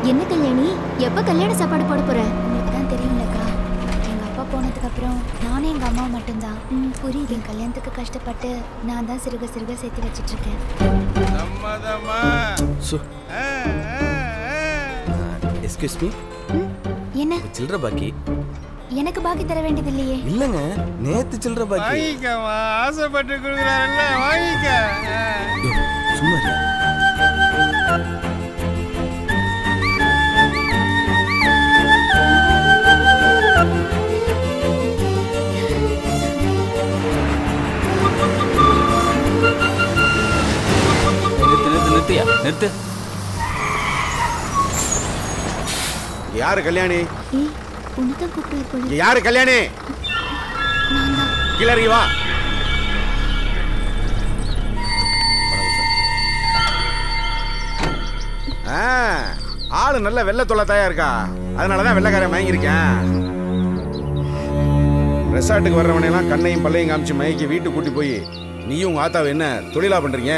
என்ன கல்யாணி எப்ப கல்யாண சாப்பாடு போட போற உங்களுக்கு தான் தெரியும்லக்கா எங்க அப்பா போனதுக்கு அப்புறம் நானும் எங்க அம்மா மட்டும்தான் ம், புரியுது என் கல்யாணத்துக்கு கஷ்டப்பட்டு நான் தான் சிறுக சிறுக சேர்த்து வச்சிட்டு இருக்கேன் சம்மதமா சு ஆ, ஆ, ஆ. எஸ்கியூஸ் மீ ம், என்ன சில்லற பாக்கி எனக்கு பாக்கி தர வேண்டியது இல்லையே இல்லைங்க நேத்து சில்லற பாக்கி வாங்கிக்கம்மா ஆசைப்பட்டு கொடுக்குறாருல்ல வாங்கிக்க ஆ. ஐயோ, சும்மா இரு. நிறுத்து நிறுத்து நிறுத்தியா நிறுத்து இங்க யாரு கல்யாணி ஏய் உன்னை தான் கூப்பிட்டு போல இங்க யாரு கல்யாணி நான் தான் கீழே இறங்கி வா ஆ, ஆளு நல்ல வெள்ளை தொலைத்தாயா இருக்கா அதனாலதான் வெள்ளைக்காரன் மயங்கிருக்கேன் ரெசார்ட்டுக்கு வர்றவனையெல்லாம் கண்ணையும் பல்லையும் காமிச்சு மயக்கி வீட்டுக்கு கூட்டி போய் நீயும் உங்க ஆத்தாவை என்ன தொழிலா பண்றீங்க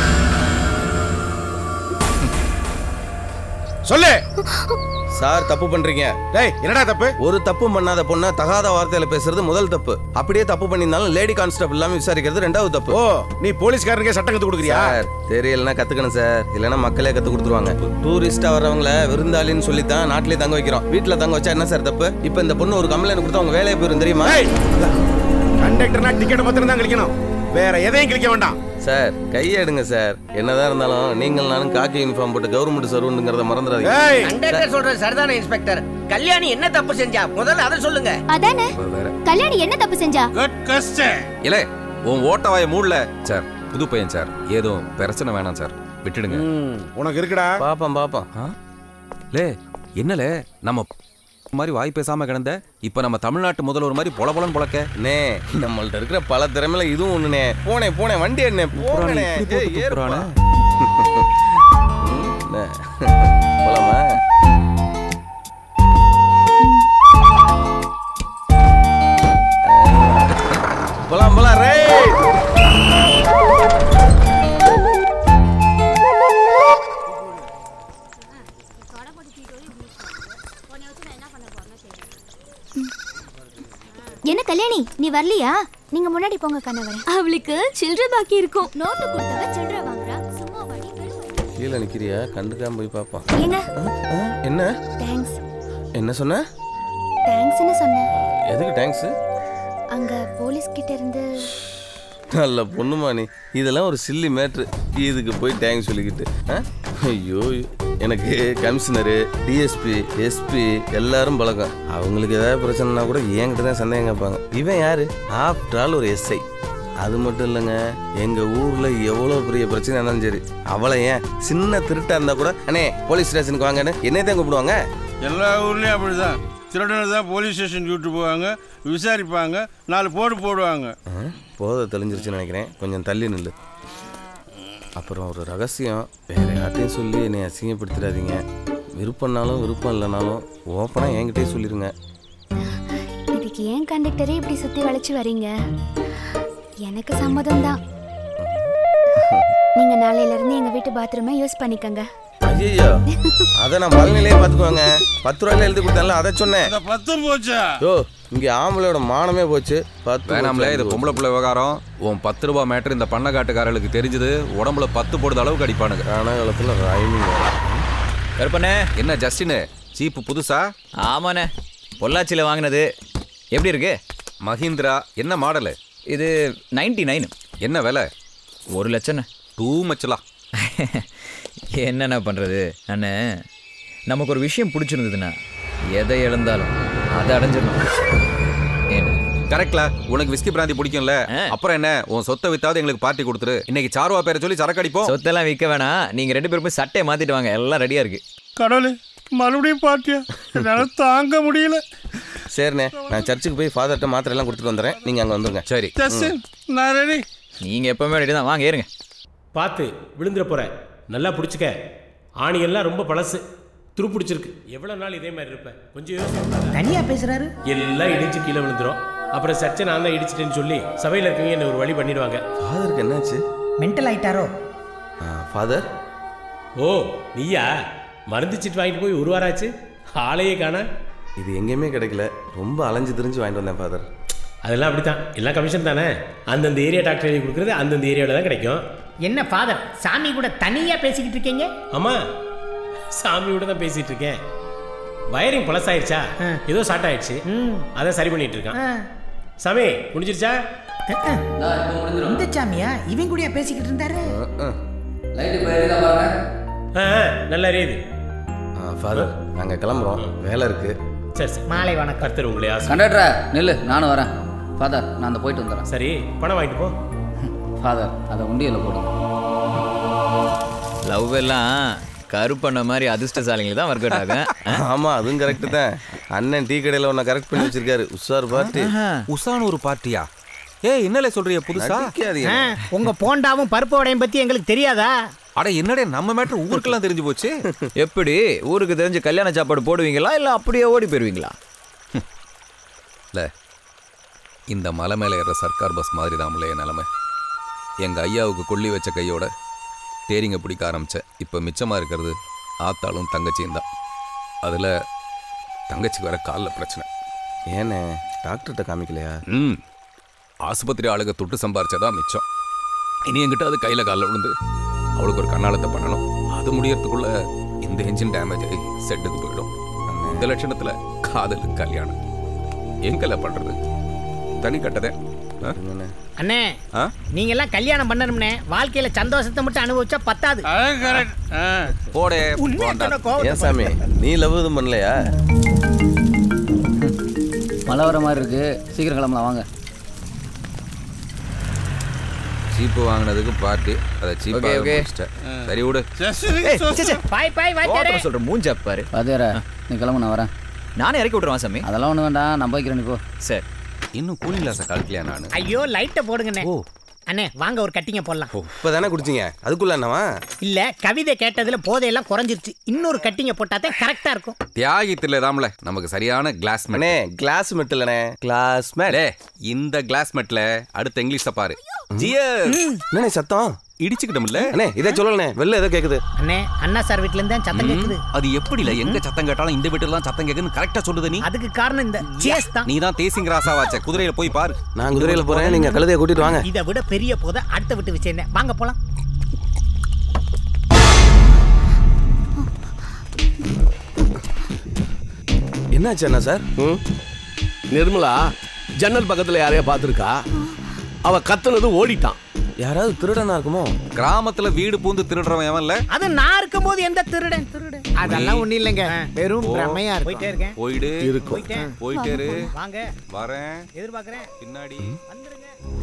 சொல்லு சார் தப்பு பண்றீங்க டேய் என்னடா தப்பு ஒரு தப்பு பண்ணாத பொண்ண தகாத வார்த்தையில பேசுறது முதல் தப்பு அப்படியே தப்பு பண்ணியிருந்தாலும் லேடி கான்ஸ்டபிள் இல்லாம விசாரிக்கிறது ரெண்டாவது தப்பு ஓ நீ போலீஸ்காரனுக்கே சட்டம் கத்து கொடுக்குறியா சார் தெரியலன்னா கத்துக்கணும் சார் இல்லைன்னா மக்களே கத்து கொடுத்துருவாங்க டூரிஸ்டா வர்றவங்கள விருந்தாளின்னு சொல்லி தான் நாட்டிலே தங்க வைக்கிறோம் வீட்டுல தங்க வச்சா என்ன சார் தப்பு இப்போ இந்த பொண்ணு ஒரு கம்ப்ளைண்ட் கொடுத்தா அவங்க வேலையை போயிரும் தெரியுமா கண்டக்டர்னா டிக்கெட் மாத்திரம் தான் கிழிக்கணும் வேற எதையும் கிழிக்க வேண்டாம் சார் கையை எடுங்க சார் என்னதான் இருந்தாலும் நீங்கள் நானும் காக்கி யூனிஃபார்ம் போட்டு கவர்மெண்ட் சர்வன்ட்ங்கிறத மறந்துடாதீங்க ஏய் கண்டக்டர் சொல்றது சரிதானே இன்ஸ்பெக்டர் கல்யாணி என்ன தப்பு செஞ்சா முதல்ல அதை சொல்லுங்க அதானே கல்யாணி என்ன தப்பு செஞ்சா குட் கொஸ்டின் இல்ல உன் ஓட்ட வாய மூடல சார் புது பையன் சார் ஏதோ பிரச்சனை வேணாம் சார் விட்டுடுங்க ம், உனக்கு இருக்குடா பாப்போம் பாப்போம் ஆ? லே என்னலே நம்ம மாதிரி வாய் பேசாம கிடந்த இப்ப நம்ம தமிழ்நாட்டு முதல்வர் மாதிரி பொல பொலன்னு பொழக்க நே நம்மள்ட்ட இருக்கிற பல திறமையில இதுவும் ஒண்ணுனே போனே போனே வண்டி என்ன போனே இப்படி போட்டு துப்புறானே. போலாமா போலாம் போலாம் ரே என்ன கல்யாணி நீ வரலையா நீங்க முன்னாடி போங்க கண்ணா வரேன் அவளுக்கு சில்லறை பாக்கி இருக்கும் நோட்டு கொடுத்தவ சில்லறை வாங்குறா சும்மா வடி கீழே நிக்கிறியா கண்டுக்காம போய் பாப்போம் ஏங்க என்ன தேங்க்ஸ் என்ன சொன்ன தேங்க்ஸ்னு சொன்னேன் எதுக்கு தேங்க்ஸ் அங்க போலீஸ் கிட்ட இருந்து நல்ல பொண்ணுமா நீ இதெல்லாம் ஒரு சில்லி மேட்ரு இதுக்கு போய் தேங்க்ஸ் சொல்லிக்கிட்டு ஆ? ஐயோ எனக்கு கமிஷனரு டிஎஸ்பி எஸ்பி எல்லாரும் பழக்கம் அவங்களுக்கு ஏதாவது பிரச்சனைனா கூட என்கிட்ட தான் சந்தேகம் கேட்பாங்க இவன் யாரு ஆஃப்டர் ஆல் ஒரு எஸ்ஐ அது மட்டும் இல்லைங்க எங்க ஊர்ல எவ்வளோ பெரிய பிரச்சனை இருந்தாலும் சரி அவளை ஏன் சின்ன திருட்டா இருந்தா கூட அண்ணே போலீஸ் ஸ்டேஷனுக்கு வாங்கன்னு என்னைய தான் கூப்பிடுவாங்க எல்லா ஊர்லயும் அப்படிதான் திருடனை தான் போலீஸ் ஸ்டேஷன் கூட்டு போவாங்க விசாரிப்பாங்க நாலு போடு போடுவாங்க ஆ, போதை தெளிஞ்சிருச்சுன்னு நினைக்கிறேன் கொஞ்சம் தள்ளி நில்லு அப்புறம் ஒரு ரகசியம் வேற யார்ட்டையும் சொல்லி என்னை அசிங்கப்படுத்திடாதீங்க விருப்பம்னாலும் விருப்பம் இல்லைனாலும் ஓப்பனாக என்கிட்டயே சொல்லிடுங்க இதுக்கு ஏன் கண்டக்டரே இப்படி சுத்தி வளைச்சு வரீங்க எனக்கு சம்மதம் தான் நீங்க நாளையில இருந்து எங்க வீட்டு பாத்ரூமை யூஸ் பண்ணிக்கங்க ஐயோ அதை நான் பழனிலேயே பார்த்துக்குவாங்க பத்து ரூபாயில எழுதி கொடுத்தேன்ல அதை சொன்னேன் இந்த பத்தும் போச்சா யோ இங்கே ஆம்பளையோட மானமே போச்சு பத்து வேணாம்ல இது போச்சு. பொம்பளை பிள்ளை விவகாரம் உன் பத்து ரூபாய் மேட்டர் இந்த பண்ணக்காட்டுக்காரர்களுக்கு தெரிஞ்சது உடம்புல பத்து போடுற அளவுக்கு அடிப்பானுங்க ரணகாலத்தில் ரைமிங் கருப்பண்ணே என்ன ஜஸ்டின் சீப்பு புதுசா ஆமாண்ணே பொள்ளாச்சியில் வாங்கினது எப்படி இருக்கு மஹிந்திரா என்ன மாடலு இது நைன்டி நைன் என்ன விலை ஒரு லட்சண்ணே டூ மச்லாம் என்னண்ணே பண்ணுறது அண்ணே நமக்கு ஒரு விஷயம் பிடிச்சிருந்ததுண்ணா எதை இழந்தாலும் அதை அடைஞ்சிடணும் என்ன கரெக்ட்ல உனக்கு விஸ்கி பிராந்தி பிடிக்கும்ல ஆ. அப்புறம் என்ன உன் சொத்தை வித்தாவது எங்களுக்கு பார்ட்டி கொடுத்துரு இன்னைக்கு சாருவா பேரை சொல்லி சரக்கு அடிப்போம் சொத்தெல்லாம் விற்க வேணாம் நீங்கள் ரெண்டு பேரும் போய் சட்டையை மாற்றிட்டு வாங்க எல்லாம் ரெடியாக இருக்கு கடவுளே மறுபடியும் பார்ட்டியா என்னால தாங்க முடியல சரிண்ணே நான் சர்ச்சுக்கு போய் ஃபாதர்கிட்ட மாத்திரை எல்லாம் கொடுத்துட்டு வந்துடுறேன் நீங்கள் அங்கே வந்துருங்க சரி ஜஸ்டின் நான் ரெடி நீங்கள் எப்போவுமே ரெடி தான் வாங்க ஏறுங்க பார்த்து விழுந்துட போற நல்லா பிடிச்சிக்க ஆணியெல்லாம் ரொம்ப பழசு துரு பிடிச்சிருக்கு எவ்வளோ நாள் இதே மாதிரி இருப்பேன் கொஞ்சம் யோசிச்சு தனியா பேசுறாரு எல்லாம் இடிச்சு கீழே விழுந்துரும் அப்புறம் சர்ச்சை நான் தான் இடிச்சிட்டேன்னு சொல்லி சபையில் இருக்கவங்க என்ன ஒரு வழி பண்ணிடுவாங்க ஃபாதருக்கு என்னாச்சு மென்டல் ஆயிட்டாரோ ஃபாதர் ஓ நீயா மருந்து சீட்டு வாங்கிட்டு போய் ஒரு வாரம் ஆச்சு ஆளையே காண இது எங்கேயுமே கிடைக்கல ரொம்ப அலைஞ்சு திரிஞ்சு வாங்கிட்டு வந்தேன் ஃபாதர் அதெல்லாம் அப்படித்தான் எல்லாம் கமிஷன் தானே அந்தந்த ஏரியா டாக்டர் எழுதி கொடுக்குறது அந்தந்த ஏரியாவில் தான் கிடைக்கும் என்ன ஃபாதர் சாமி கூட தனியா பேசிக்கிட்டு இருக்கீங்க ஆமாம் சாமியோட தான் பேசிட்டு இருக்கேன் வயரிங் பழசாயிருச்சா ஏதோ ஷார்ட் ஆயிடுச்சு அதை சரி பண்ணிட்டு இருக்கான் சாமி முடிஞ்சிருச்சா இந்த சாமியா இவன் கூடயா பேசிக்கிட்டு இருந்தாரு ஆ ஆ, நல்லா எரியுது ஃபாதர் நாங்கள் கிளம்புறோம் வேலை இருக்கு சரி சரி மாலை வணக்கம் கர்த்தர் உங்களை ஆசை கண்டக்டரா நில்லு நானும் வரேன் ஃபாதர் நான் அந்த போயிட்டு வந்துடுறேன் சரி பணம் வாங்கிட்டு போ ஃபாதர் அதை உண்டியலில் போடுங்க லவ் எல்லாம் கருப்பண்ண மாதிரி அதிர்ஷ்டசாலிங்களுக்கு தான் ஒர்க் அவுட் ஆகும் ஆமாம் அதுவும் கரெக்டு தான் அண்ணன் டீ கடையில் ஒன்று கரெக்ட் பண்ணி வச்சிருக்காரு உஷார் பார்ட்டி உசான் ஒரு பார்ட்டியா ஏய் என்னலே சொல்றிய புதுசா நடிக்காதீங்க. ஆ, உங்க போண்டாவும் பருப்பு வடையும் பத்தி எங்களுக்கு தெரியாதா அட என்னடே நம்ம மேட்ரு ஊருக்கெல்லாம் தெரிஞ்சு போச்சு எப்படி ஊருக்கு தெரிஞ்சு கல்யாண சாப்பாடு போடுவீங்களா இல்லை அப்படியே ஓடி போயிருவீங்களா இல்ல இந்த மலை மேலே ஏற சர்க்கார் பஸ் மாதிரி தான் என் நிலமை எங்க ஐயாவுக்கு கொள்ளி வச்ச கையோட தேரிங்க பிடிக்க ஆரம்பிச்சேன் இப்போ மிச்சமா இருக்கிறது ஆத்தாளும் தங்கச்சியும் தான் அதில் தங்கச்சிக்கு வர காலில் பிரச்சனை ஏண்ணே டாக்டர்கிட்ட காமிக்கலையா ம் ஆஸ்பத்திரி ஆளுக தொட்டு சம்பாரிச்சதா மிச்சம் இனி என்கிட்ட அது கையில் காலில் விழுந்து அவளுக்கு ஒரு கண்ணாலத்தை பண்ணணும் அது முடியறதுக்குள்ள இந்த என்ஜின் டேமேஜ் ஆகி செட்டுக்கு போயிடும் இந்த லட்சணத்தில் காதல் கல்யாணம் எங்கல பண்றது தனி கட்டதே ஆ? அண்ணே ஆ? நீங்க எல்லாம் கல்யாணம் பண்ணணும்னே வாழ்க்கையில சந்தோஷத்தை மட்டும் அனுபவிச்சா பத்தாது போடே உண்மையா போண்டா. சொன்ன கோவத்தை ஏன் சாமி நீ லவ் எதுவும் பண்ணலையா மழை வர மாதிரி இருக்கு சீக்கிரம் கிளம்பலாம் வாங்க சீப்பு வாங்கினதுக்கு பார்ட்டி அதை Okay, சீப்பாக okay. முடிச்சிட்டேன் சரி விடு பாய் பாய் வாத்தியாரே ஓட்டுற சொல்ற மூஞ்சா பாரு வாத்தியாரா நீ கிளம்பு நான் வரேன் நானே இறக்கி விட்டுருவான் சாமி அதெல்லாம் ஒன்றும் வேண்டாம் நான் போய்க்கிறேன் நீ போ சரி இன்னும் கூலிங் கிளாஸை கழட்டலையா நான் ஐயோ லைட்டை போடுங்கண்ணே அண்ணே வாங்க ஒரு கட்டிங்க போடலாம் இப்போ தானே குடிச்சிங்க அதுக்குள்ள என்னவா இல்ல கவிதை கேட்டதுல போதையெல்லாம் குறைஞ்சிருச்சு இன்னொரு கட்டிங்க போட்டாதான் கரெக்டா இருக்கும் தியாகத்தில் தாம்ல நமக்கு சரியான கிளாஸ் அண்ணே கிளாஸ் மெட்டலண்ணே கிளாஸ் மேட் மேலே இந்த கிளாஸ் மெட்ல அடுத்த இங்கிலீஷை பாரு ஜியர் என்னண்ணே சத்தம் இடிச்சுக்கிட்டோம்ல அண்ணே இதை சொல்லணே வெளில ஏதோ கேட்குது அண்ணே அண்ணா சார் வீட்ல இருந்தா சத்தம் கேக்குது அது எப்படில எங்க சத்தம் கேட்டாலும் இந்த வீட்டுல தான் சத்தம் கேக்குதுன்னு கரெக்டா சொல்லுது நீ அதுக்கு காரணம் இந்த சேஸ் தான் நீ தான் தேசிங் ராசாவாச்ச குதிரையில போய் பாரு நான் குதிரையில் போகிறேன் நீங்கள் கழுதையை கூட்டிட்டு வாங்க இதை விட பெரிய போத அடுத்த விட்டு விஷயம் தான். வாங்க போலாம் என்னாச்சு அண்ணா சார் ம் நிர்மலா ஜன்னல் பக்கத்துல யாரையா பார்த்துருக்கா அவ கத்துனது ஓடிட்டான் யாராவது திருடனா இருக்குமோ கிராமத்துல வீடு பூந்து திருடுறவன் எவன்ல அது நான் இருக்கும்போது எந்த திருடன் திருடன் அதெல்லாம் ஒண்ணும் இல்லைங்க வெறும் பிரமையா இருக்கு போயிட்டே இருக்கேன் போயிடு இருக்கும் போயிட்டேன் போயிட்டே இரு வாங்க வரேன் எதிர்பார்க்கறேன் பின்னாடி வந்துருங்க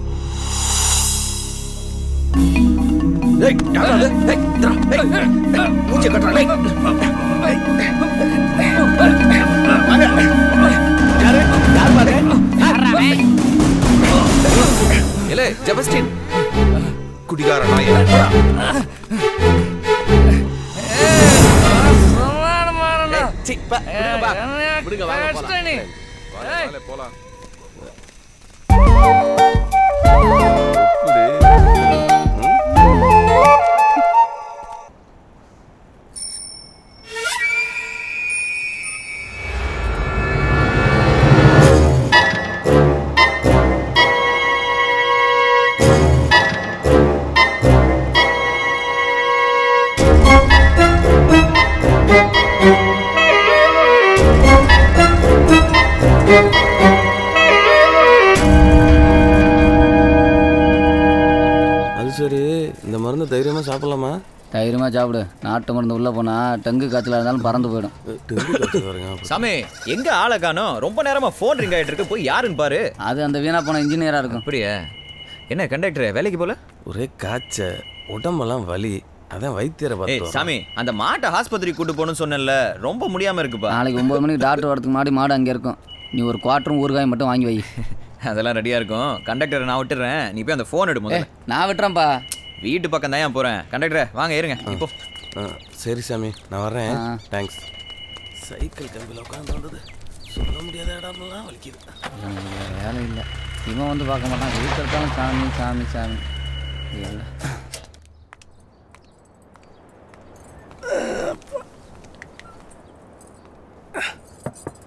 ஏய், யாரா அது? ஏய், இந்தா, ஏய், ஏய், மூஞ்சிய கட்டுறா, ஏய். ஏய். வாங்க. யாரு? யார் பாரு? இல்ல ஜெபஸ்டின் குடிகார நாய் சீ, பா, விடுங்க, பா. விடுங்க, வாங்க போலாம். போலாம் அது சரி இந்த மருந்து தைரியமாக சாப்பிடலாமா தைரியமாக சாப்பிடு நாட்டு மருந்து உள்ளே போனால் டெங்கு காய்ச்சலாக இருந்தாலும் பறந்து போயிடும் டெங்கு காய்ச்சல் வருங்க சாமி எங்க ஆளை காணோம் ரொம்ப நேரமா ஃபோன் ரிங் ஆயிட்டு இருக்கு போய் யாருன்னு பாரு அது அந்த வீணா போன இன்ஜினியராக இருக்கும் அப்படியா என்ன கண்டக்டர் வேலைக்கு போல ஒரே காய்ச்ச உடம்பெல்லாம் வலி அதான் வைத்தியரை ஏய் பார்த்து சாமி அந்த மாட்டை ஆஸ்பத்திரி கூட்டு போகணும்னு சொன்னேன்ல ரொம்ப முடியாம இருக்குப்பா நாளைக்கு ஒம்பது மணிக்கு டாக்டர் வரதுக்கு முன்னாடி மாடு அங்கே இருக்கும் நீ ஒரு குவாட்டரும் ஊறுகாயும் மட்டும் வாங்கி வை அதெல்லாம் ரெடியா இருக்கும் கண்டக்டரை நான் விட்டுறேன் நீ போய் அந்த ஃபோன் எடு ஏ முதல்ல நான் விட்டுறேன்ப்பா வீட்டு பக்கம் தான் ஏன் போறேன் கண்டக்டர் வாங்க இருங்க இப்போ ஆ, சரி சாமி நான் வர்றேன் ஆ. தேங்க்ஸ் சைக்கிள் கம்பியில் உட்காந்து வந்தது சொல்ல முடியாத இடம்லாம் வலிக்குது எனக்கு வேற வேலை இல்லை இவன் வந்து பார்க்க மாட்டான் வீட்டில் இருக்கான் சாமி சாமி சாமி எல்லாம்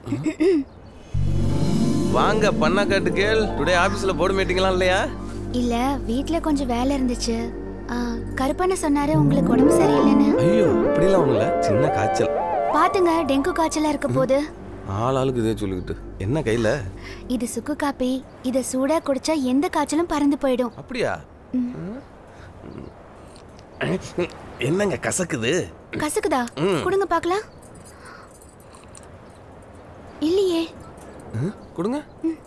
வாங்க பண்ணாக்காட்டு கேள் டுடே ஆபீஸ்ல போர்டு மீட்டிங்லாம் இல்லையா இல்ல வீட்ல கொஞ்சம் வேலை இருந்துச்சு ஆ, கருப்பண்ண சொன்னாரு உங்களுக்கு உடம்பு சரியில்லைன்னு ஐயோ அப்படிலாம் ஒண்ணும் இல்ல சின்ன காய்ச்சல் பாத்துங்க டெங்கு காய்ச்சலா இருக்க போது ஆள் ஆளுக்கு இதே சொல்லிக்கிட்டு என்ன கையில இது சுக்கு காப்பி இத சூடா குடிச்சா எந்த காய்ச்சலும் பறந்து போயிடும் அப்படியா என்னங்க கசக்குது கசக்குதா ம். கொடுங்க பார்க்கலாம் இல்லையே ம், கொடுங்க ம்.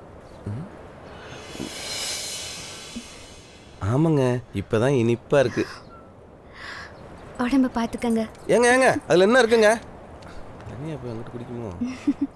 ஆமாங்க இப்பதான் இனிப்பா இருக்கு உடம்ப பாத்துக்கங்க ஏங்க ஏங்க அதுல என்ன இருக்குங்க தனியா போய் அங்கிட்டு குடிக்குமோ